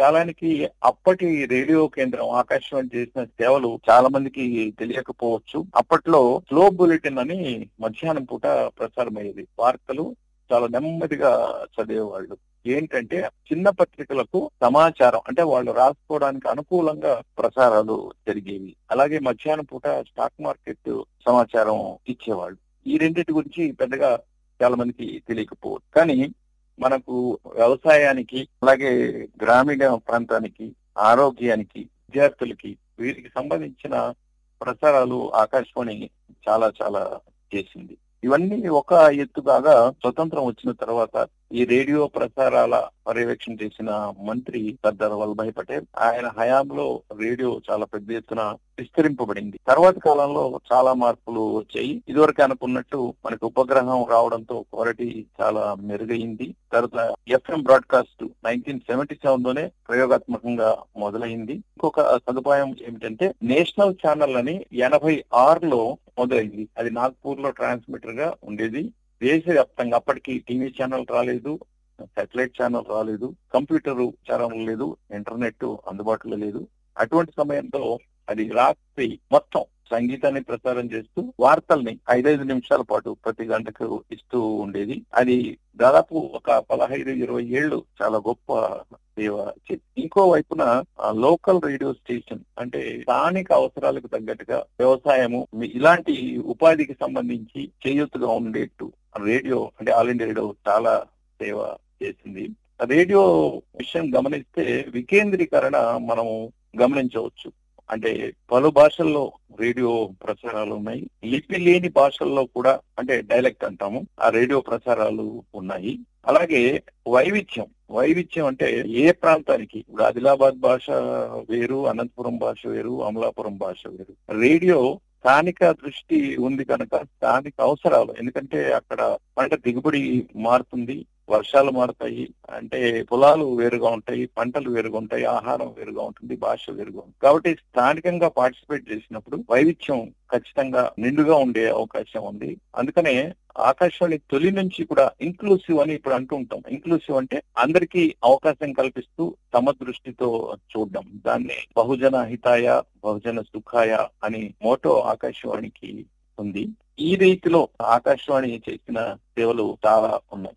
కాలానికి అప్పటి రేడియో కేంద్రం ఆకాశవాణి చేసిన సేవలు చాలా మందికి తెలియకపోవచ్చు అప్పట్లో స్లో బులెటిన్ అని మధ్యాహ్నం పూట ప్రసారమయ్యేది వార్తలు చాలా నెమ్మదిగా చదివేవాళ్ళు ఏంటంటే చిన్న పత్రికలకు సమాచారం అంటే వాళ్ళు రాసుకోవడానికి అనుకూలంగా ప్రసారాలు జరిగేవి అలాగే మధ్యాహ్నం పూట స్టాక్ మార్కెట్ సమాచారం ఇచ్చేవాళ్ళు ఈ రెండింటి గురించి పెద్దగా చాలా మందికి తెలియకపోవచ్చు కానీ మనకు వ్యవసాయానికి అలాగే గ్రామీణ ప్రాంతానికి ఆరోగ్యానికి విద్యార్థులకి వీరికి సంబంధించిన ప్రసారాలు ఆకాశవాణి చాలా చాలా చేసింది ఇవన్నీ ఒక ఎత్తుగాగా స్వతంత్రం వచ్చిన తర్వాత ఈ రేడియో ప్రసారాల పర్యవేక్షణ చేసిన మంత్రి సర్దార్ వల్లభాయ్ పటేల్ ఆయన హయాంలో రేడియో చాలా పెద్ద ఎత్తున విస్తరింపబడింది తర్వాత కాలంలో చాలా మార్పులు వచ్చాయి ఇదివరకు అనుకున్నట్టు మనకు ఉపగ్రహం రావడంతో క్వాలిటీ చాలా మెరుగైంది తర్వాత FM broadcast nineteen seventy seven లోనే ప్రయోగాత్మకంగా మొదలైంది ఇంకొక సదుపాయం ఏమిటంటే నేషనల్ ఛానల్ అని ఎనభై ఆరులో మొదలైంది అది నాగ్పూర్ లో ట్రాన్స్మిటర్ గా ఉండేది దేశవ్యాప్తంగా అప్పటికి టీవీ ఛానల్ రాలేదు సాటిలైట్ ఛానల్ రాలేదు కంప్యూటర్ ఛానల్ లేదు ఇంటర్నెట్ అందుబాటులో లేదు అటువంటి సమయంలో అది రాత్రి మొత్తం సంగీతాన్ని ప్రసారం చేస్తూ వార్తల్ని ఐదైదు నిమిషాల పాటు ప్రతి గంటకు ఇస్తూ ఉండేది అది దాదాపు ఒక పదహైదు ఇరవై ఏళ్ళు చాలా గొప్ప సేవ చేసింది. ఇంకో వైపున లోకల్ రేడియో స్టేషన్ అంటే స్థానిక అవసరాలకు తగ్గట్టుగా వ్యవసాయము మీ- ఇలాంటి ఉపాధికి సంబంధించి చేయూతుగా ఉండేట్టు రేడియో అంటే ఆల్ ఇండియా రేడియో చాలా సేవ చేసింది రేడియో విషయం గమనిస్తే వికేంద్రీకరణ మనం గమనించవచ్చు అంటే పలు భాషల్లో రేడియో ప్రసారాలు ఉన్నాయి లిపి లేని భాషల్లో కూడా అంటే డైలెక్ట్ అంటాము ఆ రేడియో ప్రసారాలు ఉన్నాయి అలాగే వైవిధ్యం వైవిధ్యం అంటే ఏ ప్రాంతానికి ఇప్పుడు ఆదిలాబాద్ భాష వేరు అనంతపురం భాష వేరు అమలాపురం భాష వేరు రేడియో స్థానిక దృష్టి ఉంది కనుక స్థానిక అవసరాలు ఎందుకంటే అక్కడ పంట దిగుబడి మారుతుంది వర్షాలు మారుతాయి అంటే పొలాలు వేరుగా ఉంటాయి పంటలు వేరుగా ఉంటాయి ఆహారం వేరుగా ఉంటుంది భాష వేరుగా ఉంటుంది కాబట్టి స్థానికంగా పార్టిసిపేట్ చేసినప్పుడు వైవిధ్యం ఖచ్చితంగా నిండుగా ఉండే అవకాశం ఉంది అందుకనే ఆకాశవాణి తొలి నుంచి కూడా ఇంక్లూసివ్ అని ఇప్పుడు అంటూ ఉంటాం ఇంక్లూసివ్ అంటే అందరికీ అవకాశం కల్పిస్తూ తమ దృష్టితో చూడడం దాన్ని బహుజన హితాయ బహుజన సుఖాయ అని మోటో ఆకాశవాణికి ఉంది ఈ రీతిలో ఆకాశవాణి చేసిన సేవలు చాలా ఉన్నాయి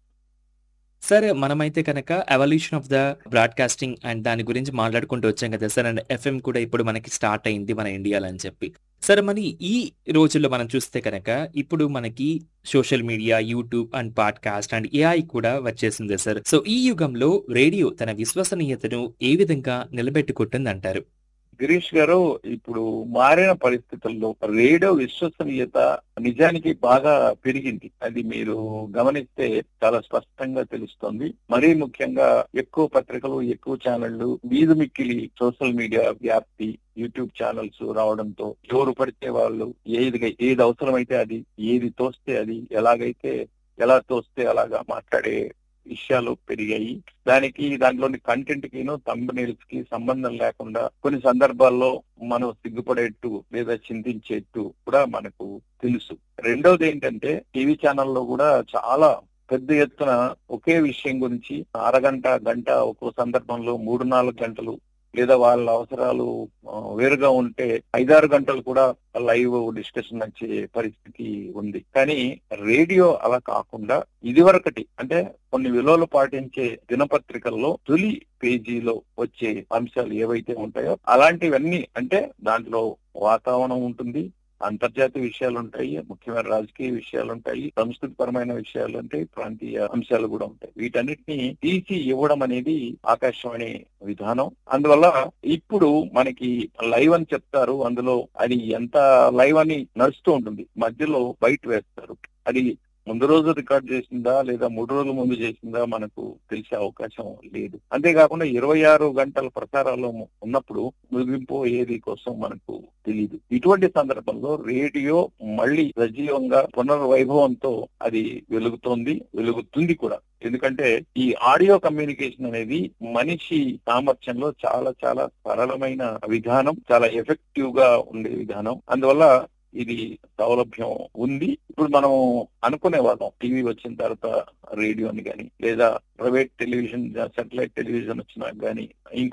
సార్ మనమైతే కనుక evolution of the broadcasting and దాని గురించి మాట్లాడుకుంటూ వచ్చాం కదా సార్ అండ్ ఎఫ్ఎం కూడా ఇప్పుడు మనకి స్టార్ట్ అయింది మన ఇండియాలో అని చెప్పి సరే మరి ఈ రోజుల్లో మనం చూస్తే కనుక ఇప్పుడు మనకి social media YouTube and podcast and AI కూడా వచ్చేసింది సార్ సో ఈ యుగంలో రేడియో తన విశ్వసనీయతను ఏ విధంగా నిలబెట్టుకుంటుంది అంటారు గిరీష్ గారు ఇప్పుడు మారిన పరిస్థితుల్లో రేడియో విశ్వసనీయత నిజానికి బాగా పెరిగింది అది మీరు గమనిస్తే చాలా స్పష్టంగా తెలుస్తుంది మరీ ముఖ్యంగా ఎక్కువ పత్రికలు ఎక్కువ ఛానళ్లు వీధి మిక్కిలి సోషల్ మీడియా వ్యాప్తి యూట్యూబ్ ఛానల్స్ రావడంతో ఎవరు పడితే వాళ్ళు ఏది ఏది అవసరమైతే అది ఏది తోస్తే అది ఎలాగైతే ఎలా తోస్తే అలాగా మాట్లాడే విషయాలు పెరిగాయి దానికి దాంట్లోని కంటెంట్ కిను థంబ్నెయిల్స్ కి సంబంధం లేకుండా కొన్ని సందర్భాల్లో మనం సిగ్గుపడేట్టు లేదా చింతించేట్టు కూడా మనకు తెలుసు రెండవది ఏంటంటే టీవీ ఛానల్లో కూడా చాలా పెద్ద ఎత్తున ఒకే విషయం గురించి అరగంట గంట ఒక్కో సందర్భంలో మూడు నాలుగు గంటలు లేదా వాళ్ళ అవసరాలు ఆ, వేరుగా ఉంటే ఐదారు గంటలు కూడా లైవ్ డిస్కషన్ వచ్చే పరిస్థితి ఉంది కానీ రేడియో అలా కాకుండా ఇదివరకటి అంటే కొన్ని విలువలు పాటించే దినపత్రికల్లో తొలి పేజీలో వచ్చే అంశాలు ఏవైతే ఉంటాయో అలాంటివన్నీ అంటే దాంట్లో వాతావరణం ఉంటుంది అంతర్జాతీయ విషయాలు ఉంటాయి ముఖ్యమైన రాజకీయ విషయాలు ఉంటాయి సంస్కృతి పరమైన విషయాలు ఉంటాయి ప్రాంతీయ అంశాలు కూడా ఉంటాయి వీటన్నిటిని తీసి ఇవ్వడం అనేది ఆకాశవాణి విధానం అందువల్ల ఇప్పుడు మనకి లైవ్ అని చెప్తారు అందులో అది ఎంత లైవ్ అని నడుస్తూ ఉంటుంది మధ్యలో బయట వేస్తారు అది ముందు రోజు రికార్డ్ చేసిందా లేదా మూడు రోజుల ముందు చేసిందా మనకు తెలిసే అవకాశం లేదు అంతేకాకుండా ఇరవై ఆరు గంటల ప్రసారాలు ఉన్నప్పుడు ముగింపు ఏది కోసం మనకు తెలియదు ఇటువంటి సందర్భంలో రేడియో మళ్ళీ సజీవంగా పునర్వైభవంతో అది వెలుగుతోంది వెలుగుతుంది కూడా ఎందుకంటే ఈ ఆడియో కమ్యూనికేషన్ అనేది మనిషి సామర్థ్యంలో చాలా చాలా సరళమైన విధానం చాలా ఎఫెక్టివ్ గా ఉండే విధానం అందువల్ల ఇది సౌలభ్యం ఉంది ఇప్పుడు మనం అనుకునే వాళ్ళం టీవీ వచ్చిన తర్వాత రేడియోని కానీ లేదా ప్రైవేట్ టెలివిజన్ సాటిలైట్ టెలివిజన్ వచ్చినా కానీ ఇంకో